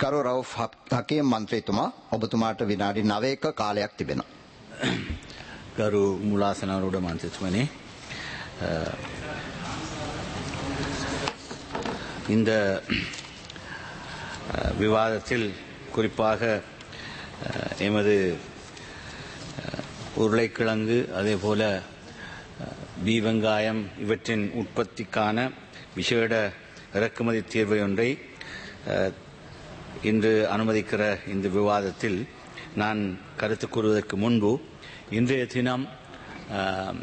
කරු රව් හකීම් මන්ත්‍රීතුමා ඔබතුමාට විනාඩි 9ක කාලයක් තිබෙනවා. கரு முலாசனரோட மந்திரிச்சுமனே இந்த அஹ், விவாதத்தில் குறிப்பாக அஹ், எமது அஹ், உருளைக்கிழங்கு அதே போல அஹ், பீ வெங்காயம் இவற்றின் உற்பத்திக்கான விசேட இறக்குமதி தீர்வை ஒன்றை அஹ், இன்று அனுமதிக்கிற இந்த விவாதத்தில் நான் கருத்து கூறுவதற்கு முன்பு இன்றைய தினம் ஆம்,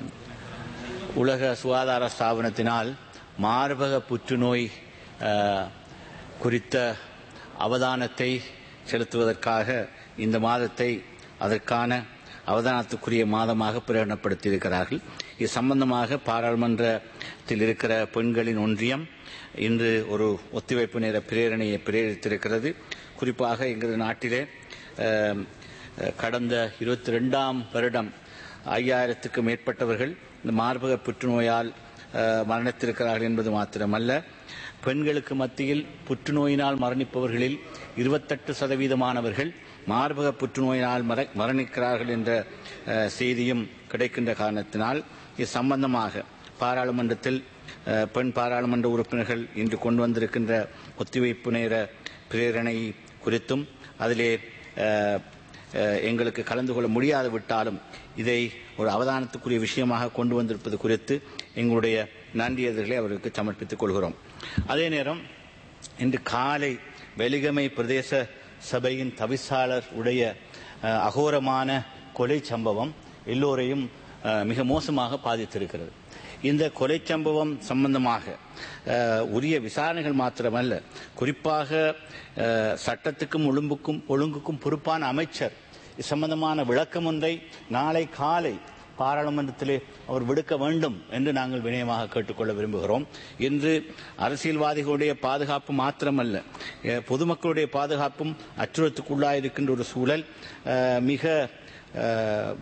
உலக சுகாதார ஸ்தாபனத்தினால் மார்பக புற்றுநோய் ஆ, குறித்த அவதானத்தை செலுத்துவதற்காக இந்த மாதத்தை அதற்கான அவதானத்துக்குரிய மாதமாக பிரகடனப்படுத்தியிருக்கிறார்கள் இது சம்பந்தமாக பாராளுமன்றத்தில் இருக்கிற பெண்களின் ஒன்றியம் இன்று ஒரு ஒத்திவைப்பு நேர பிரேரணையை பிரேரித்திருக்கிறது குறிப்பாக எங்களது நாட்டிலே ஆம், கடந்த இருபத்தி ரெண்டாம் வருடம் ஐயாயிரத்துக்கும் மேற்பட்டவர்கள் இந்த மார்பக புற்றுநோயால் அஹ், மரணித்திருக்கிறார்கள் என்பது மாத்திரமல்ல பெண்களுக்கு மத்தியில் புற்றுநோயினால் மரணிப்பவர்களில் இருபத்தெட்டு சதவீதமானவர்கள் மார்பக புற்றுநோயினால் மர- மரணிக்கிறார்கள் என்ற அஹ், செய்தியும் கிடைக்கின்ற காரணத்தினால் இது சம்பந்தமாக பாராளுமன்றத்தில் அஹ், பெண் பாராளுமன்ற உறுப்பினர்கள் இன்று கொண்டு வந்திருக்கின்ற ஒத்திவைப்பு நேர பிரேரணை குறித்தும் அதிலே அஹ், அஹ், எங்களுக்கு கலந்து கொள்ள முடியாது விட்டாலும் இதை ஒரு அவதானத்துக்குரிய விஷயமாக கொண்டு வந்திருப்பது குறித்து எங்களுடைய நன்றியர்களை அவருக்கு சமர்ப்பித்துக் கொள்கிறோம் அதே நேரம் இன்று காலை வெலிகமை பிரதேச சபையின் தவிசாளர் உடைய அஹ், அகோரமான கொலை சம்பவம் எல்லோரையும் அஹ், மிக மோசமாக பாதித்திருக்கிறது இந்த கொலை சம்பவம் சம்பந்தமாக அஹ், உரிய விசாரணைகள் மாத்திரமல்ல குறிப்பாக அஹ், சட்டத்துக்கும் ஒழுங்குக்கும் ஒழுங்குக்கும் பொறுப்பான அமைச்சர் இது சம்பந்தமான விளக்கம் ஒன்றை நாளை காலை பாராளுமன்றத்திலே அவர் விடுக்க வேண்டும் என்று நாங்கள் வினயமாக கேட்டுக்கொள்ள விரும்புகிறோம் இன்று அரசியல்வாதிகளுடைய பாதுகாப்பு மாத்திரமல்ல அஹ், பொதுமக்களுடைய பாதுகாப்பும் அச்சுறுத்துக்குள்ளாயிருக்கின்ற ஒரு சூழல் அஹ், மிக அஹ்,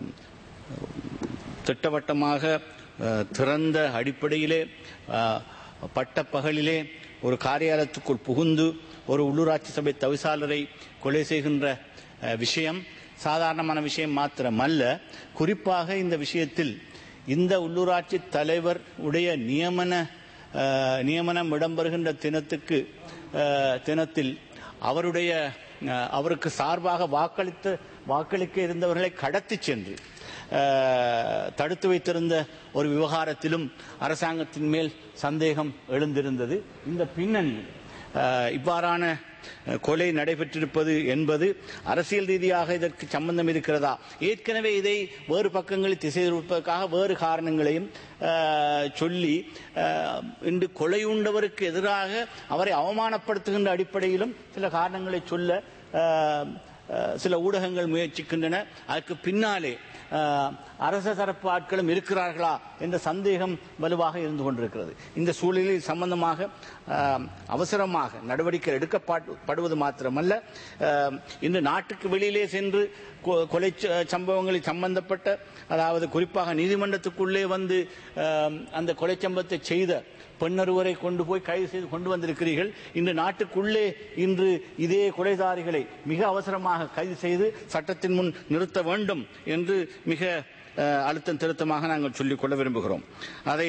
திட்டவட்டமாக அஹ், திறந்த அடிப்படையிலே அஹ், பட்டப்பகலிலே ஒரு காரியாலயத்துக்குள் புகுந்து ஒரு உள்ளூராட்சி சபை தவிசாளரை கொலை செய்கின்ற அஹ், விஷயம் சாதாரணமான விஷயம் மாத்திரமல்ல குறிப்பாக இந்த விஷயத்தில் இந்த உள்ளூராட்சி தலைவர் உடைய நியமன அஹ், நியமனம் இடம்பெறுகின்ற தினத்துக்கு அஹ், தினத்தில் அவருடைய அஹ், அவருக்கு சார்பாக வாக்களித்து வாக்களிக்க இருந்தவர்களை கடத்தி சென்று அஹ், தடுத்து வைத்திருந்த ஒரு விவகாரத்திலும் அரசாங்கத்தின் மேல் சந்தேகம் எழுந்திருந்தது இந்த பின்னணியில் அஹ், இவ்வாறான அஹ், கொலை நடைபெற்றிருப்பது என்பது அரசியல் ரீதியாக இதற்கு சம்பந்தம் இருக்கிறதா ஏற்கனவே இதை வேறு பக்கங்களில் திசை திருப்பதற்காக வேறு காரணங்களையும் அஹ், சொல்லி அஹ், இன்று கொலையுண்டவருக்கு எதிராக அவரை அவமானப்படுத்துகின்ற அடிப்படையிலும் சில காரணங்களை சொல்ல அஹ், அஹ், சில ஊடகங்கள் முயற்சிக்கின்றன அதற்கு பின்னாலே அஹ், அரச தரப்பு ஆட்களும் இருக்கிறார்களா என்ற சந்தேகம் வலுவாக இருந்து கொண்டிருக்கிறது இந்த சூழலில் சம்பந்தமாக அஹ், அவசரமாக நடவடிக்கை எடுக்கப்படுவது மாத்திரமல்ல அஹ், இன்று நாட்டுக்கு வெளியிலே சென்று கொ- கொலை ச- சம்பவங்களில் சம்பந்தப்பட்ட அதாவது குறிப்பாக நீதிமன்றத்துக்குள்ளே வந்து அஹ், அந்த கொலை சம்பவத்தை செய்த பெண்ணொருவரை கொண்டு போய் கைது செய்து கொண்டு வந்திருக்கிறீர்கள் இன்று நாட்டுக்குள்ளே இன்று இதே கொலைதாரிகளை மிக அவசரமாக கைது செய்து சட்டத்தின் முன் நிறுத்த வேண்டும் என்று மிக அஹ், அழுத்தம் திருத்தமாக நாங்கள் சொல்லிக் கொள்ள விரும்புகிறோம் அதை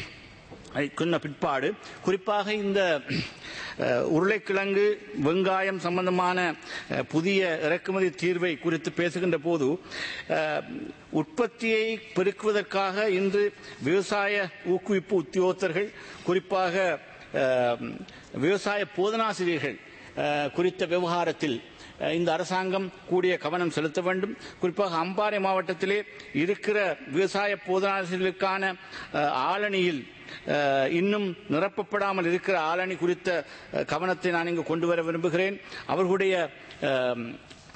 அதை சொன்ன பிற்பாடு குறிப்பாக இந்த அஹ், உருளைக்கிழங்கு வெங்காயம் சம்பந்தமான அஹ், புதிய இறக்குமதி தீர்வை குறித்து பேசுகின்ற போது அஹ், உற்பத்தியை பெருக்குவதற்காக இன்று விவசாய ஊக்குவிப்பு உத்தியோகத்தர்கள் குறிப்பாக அஹ், விவசாய போதனாசிரியர்கள் அஹ், குறித்த விவகாரத்தில் அஹ், இந்த அரசாங்கம் கூடிய கவனம் செலுத்த வேண்டும் குறிப்பாக அம்பாறை மாவட்டத்திலே இருக்கிற விவசாய போதனாசிரியர்களுக்கான அஹ், ஆளணியில் அஹ், இன்னும் நிரப்பப்படாமல் இருக்கிற ஆளணி குறித்த அஹ், கவனத்தை நான் இங்கு கொண்டு வர விரும்புகிறேன் அவர்களுடைய அஹ்,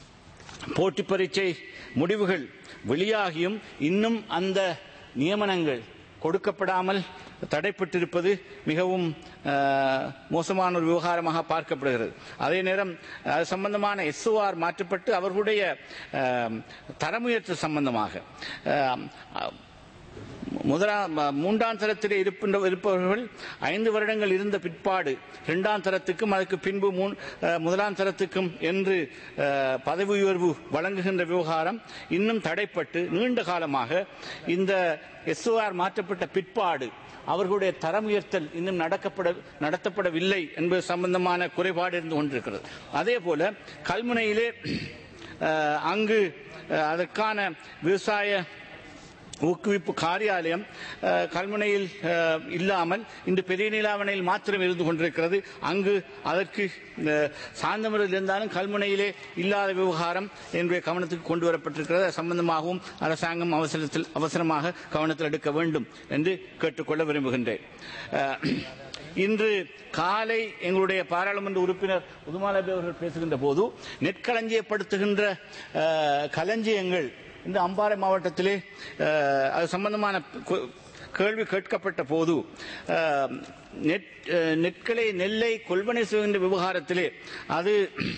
போட்டி பரீட்சை முடிவுகள் வெளியாகியும் இன்னும் அந்த நியமனங்கள் கொடுக்கப்படாமல் தடைப்பட்டிருப்பது மிகவும் அஹ், மோசமான ஒரு விவகாரமாக பார்க்கப்படுகிறது அதே நேரம் அது சம்பந்தமான எஸ்ஓஆர் மாற்றப்பட்டு அவர்களுடைய அஹ், தரமுயற்ற சம்பந்தமாக அஹ், முதலாம் மூன்றாம் தரத்திலே இருக்கின்ற இருப்பவர்கள் ஐந்து வருடங்கள் இருந்த பிற்பாடு இரண்டாம் தரத்துக்கும் அதற்கு பின்பு மூன் அஹ், முதலாம் தரத்துக்கும் என்று அஹ், பதவி உயர்வு வழங்குகின்ற விவகாரம் இன்னும் தடைப்பட்டு நீண்ட காலமாக இந்த எஸ்ஓஆர் மாற்றப்பட்ட பிற்பாடு அவர்களுடைய தரம் உயர்த்தல் இன்னும் நடக்கப்பட நடத்தப்படவில்லை என்பது சம்பந்தமான குறைபாடு இருந்து கொண்டிருக்கிறது அதே போல கல்முனையிலே அஹ், அங்கு அஹ், அதற்கான விவசாய ஊக்குவிப்பு காரியாலயம் அஹ், கல்முனையில் அஹ், இல்லாமல் இன்று பெரிய நீலாவணையில் மாத்திரம் இருந்து கொண்டிருக்கிறது அங்கு அதற்கு அஹ், சாந்தமரில் இருந்தாலும் கல்முனையிலே இல்லாத விவகாரம் என்னுடைய கவனத்துக்கு கொண்டு வரப்பட்டிருக்கிறது அது சம்பந்தமாகவும் அரசாங்கம் அவசரத்தில் அவசரமாக கவனத்தில் எடுக்க வேண்டும் என்று கேட்டுக்கொள்ள விரும்புகின்றேன் அஹ், இன்று காலை எங்களுடைய பாராளுமன்ற உறுப்பினர் உதுமாலபி அவர்கள் பேசுகின்ற போது நெற்களஞ்சியப்படுத்துகின்ற அஹ், களஞ்சியங்கள் இந்த அம்பாறை மாவட்டத்திலே அஹ், அது சம்பந்தமான கு- கேள்வி கேட்கப்பட்ட போது அஹ், நெற் அஹ், நெற்களை நெல்லை கொள்வனை செய்கின்ற விவகாரத்திலே அது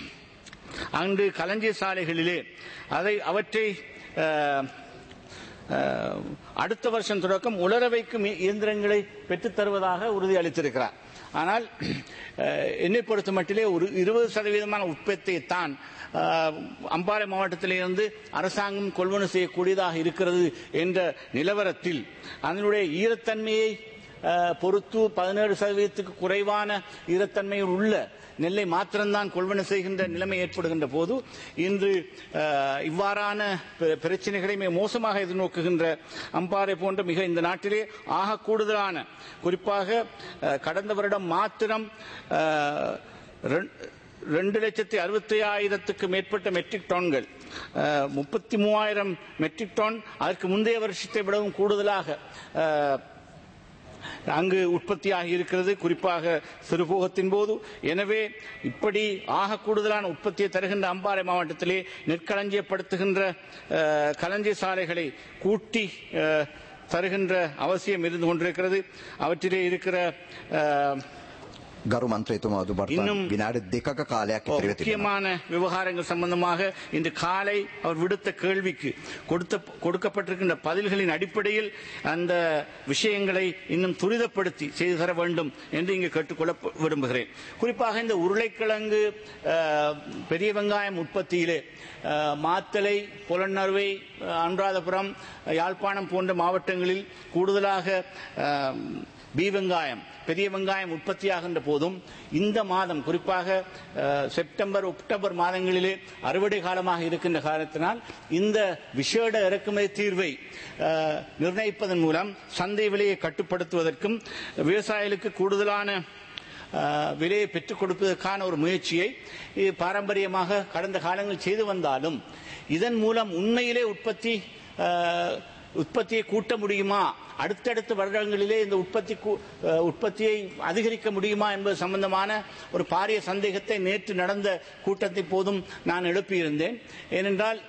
அங்கு களஞ்சிய சாலைகளிலே அதை அவற்றை அஹ், அஹ், அடுத்த வருஷம் தொடக்கம் உலர வைக்கும் இ- இயந்திரங்களை பெற்றுத் தருவதாக உறுதி அளித்திருக்கிறார் ஆனால் அஹ், என்னை பொறுத்த மட்டிலே ஒரு இருபது சதவீதமான உற்பத்தியை தான் அஹ், அம்பாறை மாவட்டத்திலிருந்து அரசாங்கம் கொள்வனு செய்யக்கூடியதாக இருக்கிறது என்ற நிலவரத்தில் அதனுடைய ஈரத்தன்மையை அஹ், பொறுத்து பதினேழு சதவீதத்துக்கு குறைவான ஈரத்தன்மையில் உள்ள நெல்லை மாத்திரம்தான் கொள்வன செய்கின்ற நிலைமை ஏற்படுகின்ற போது இன்று அஹ், இவ்வாறான பிர- பிரச்சனைகளை மிக மோசமாக எதிர்நோக்குகின்ற அம்பாறை போன்ற மிக இந்த நாட்டிலே ஆக கூடுதலான குறிப்பாக அஹ், கடந்த வருடம் மாத்திரம் அஹ், ரெண்- ரெண்டு லட்சத்தி அறுபத்தி ஆயிரத்துக்கு மேற்பட்ட மெட்ரிக் டன்கள் முப்பத்தி மூவாயிரம் மெட்ரிக் டன் அதற்கு முந்தைய வருஷத்தை விடவும் கூடுதலாக அஹ், அங்கு உற்பத்தியாகி இருக்கிறது குறிப்பாக சிறுபோகத்தின் போது எனவே இப்படி ஆக கூடுதலான உற்பத்தியை தருகின்ற அம்பாறை மாவட்டத்திலே நெற்களஞ்சியப்படுத்துகின்ற அஹ், களஞ்சிய சாலைகளை கூட்டி அஹ், தருகின்ற அவசியம் இருந்து கொண்டிருக்கிறது அவற்றிலே இருக்கிற அஹ், ගරු මන්ත්‍රේතුමා ඔබට இன்னும் විනාඩි දෙකක කාලයක් ඉතිරිව තිබෙනවා. முக்கியமான விவகாரங்கள் சம்பந்தமாக இன்று காலை அவர் விடுத்த கேள்விக்கு கொடுத்த கொடுக்கப்பட்டிருக்கின்ற பதில்களின் அடிப்படையில் அந்த விஷயங்களை இன்னும் துரிதப்படுத்தி செய்து தர வேண்டும் என்று இங்கு கேட்டுக்கொள்ள விரும்புகிறேன் குறிப்பாக இந்த உருளைக்கிழங்கு அஹ், பெரிய வெங்காயம் உற்பத்தியிலே அஹ், மாத்தளை புலனறுவை அஹ், அனுராதபுரம் யாழ்ப்பாணம் போன்ற மாவட்டங்களில் கூடுதலாக அஹ், பி வெங்காயம் பெரிய வெங்காயம் உற்பத்தியாகின்ற போதும் இந்த மாதம் குறிப்பாக அஹ், செப்டம்பர் அக்டோபர் மாதங்களிலே அறுவடை காலமாக இருக்கின்ற காரணத்தினால் இந்த விசேட இறக்குமதி தீர்வை அஹ், நிர்ணயிப்பதன் மூலம் சந்தை விலையை கட்டுப்படுத்துவதற்கும் விவசாயிகளுக்கு கூடுதலான அஹ், விலையை பெற்றுக் கொடுப்பதற்கான ஒரு முயற்சியை இது பாரம்பரியமாக கடந்த காலங்களில் செய்து வந்தாலும் இதன் மூலம் உண்மையிலே உற்பத்தி அஹ், உற்பத்தியை கூட்ட முடியுமா அடுத்தடுத்த வருடங்களிலே இந்த உற்பத்தி கூ- அஹ், உற்பத்தியை அதிகரிக்க முடியுமா என்பது சம்பந்தமான ஒரு பாரிய சந்தேகத்தை நேற்று நடந்த கூட்டத்தின் போதும் நான் எழுப்பியிருந்தேன் ஏனென்றால்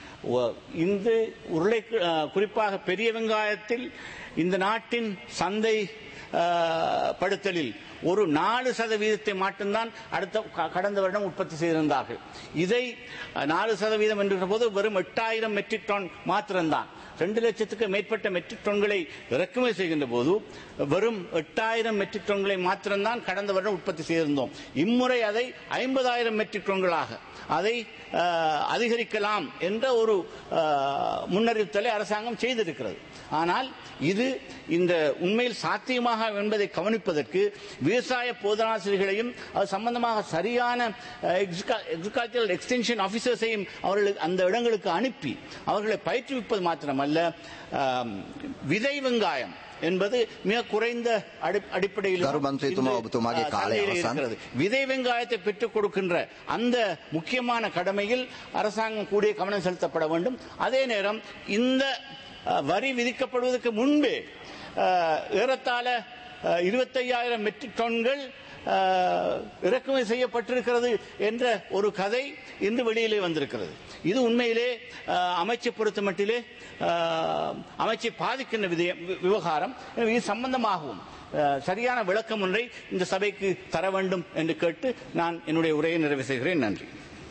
ஒ- இந்த உருளை அஹ், குறிப்பாக பெரிய வெங்காயத்தில் இந்த நாட்டின் சந்தை அஹ், படுத்தலில் ஒரு நாலு சதவீதத்தை மட்டும்தான் அடுத்த க- கடந்த வருடம் உற்பத்தி செய்திருந்தார்கள் இதை அஹ், நாலு சதவீதம் என்கிற போது வெறும் எட்டாயிரம் மெட்ரிக் டன் மாத்திரம்தான் ரெண்டு லட்சத்துக்கு மேற்பட்ட மெட்ரிக் டன்களை இறக்குமதி செய்கின்ற போது வெறும் எட்டாயிரம் மெட்ரிக் டன்களை மாத்திரம்தான் கடந்த வருடம் உற்பத்தி செய்திருந்தோம் இம்முறை அதை ஐம்பதாயிரம் மெட்ரிக் டன்களாக அதை அஹ், அதிகரிக்கலாம் என்ற ஒரு அஹ், முன்னறிவித்தலை அரசாங்கம் செய்திருக்கிறது ஆனால் இது இந்த உண்மையில் சாத்தியமாக என்பதை கவனிப்பதற்கு விவசாய போதனாசிரியர்களையும் அது சம்பந்தமாக சரியான எக்ரிகல்ச்சரல் எக்ஸ்டென்ஷன் ஆபீசர்ஸையும் அவர்களுக்கு அந்த இடங்களுக்கு அனுப்பி அவர்களை பயிற்றுவிப்பது மாத்திரமல்ல ஆம், விதை வெங்காயம் என்பது மிக குறைந்த அடி- அடிப்படையில் கரு மந்திரித்துவ இன்று, ஒப்புத்துவமாக ஆ, காலை சந்தையில் அவசான். இருக்கிறது. விதை வெங்காயத்தை பெற்றுக் கொடுக்கின்ற அந்த முக்கியமான கடமையில் அரசாங்கம் கூடிய கவனம் செலுத்தப்பட வேண்டும் அதே நேரம் இந்த அஹ், வரி விதிக்கப்படுவதற்கு முன்பே அஹ், ஏறத்தாழ அஹ், 25000 மெட்ரிக் டன்கள் அஹ், இறக்குமதி செய்யப்பட்டிருக்கிறது என்ற ஒரு கதை இன்று வெளியிலே வந்திருக்கிறது இது உண்மையிலே அஹ், அமைச்சை பொறுத்த மட்டிலே அஹ், அமைச்சை பாதிக்கின்ற விதய- வி- விவகாரம் எனவே இது சம்பந்தமாகவும் அஹ், சரியான விளக்கம் ஒன்றை இந்த சபைக்கு தர வேண்டும் என்று கேட்டு நான் என்னுடைய உரையை நிறைவு செய்கிறேன் நன்றி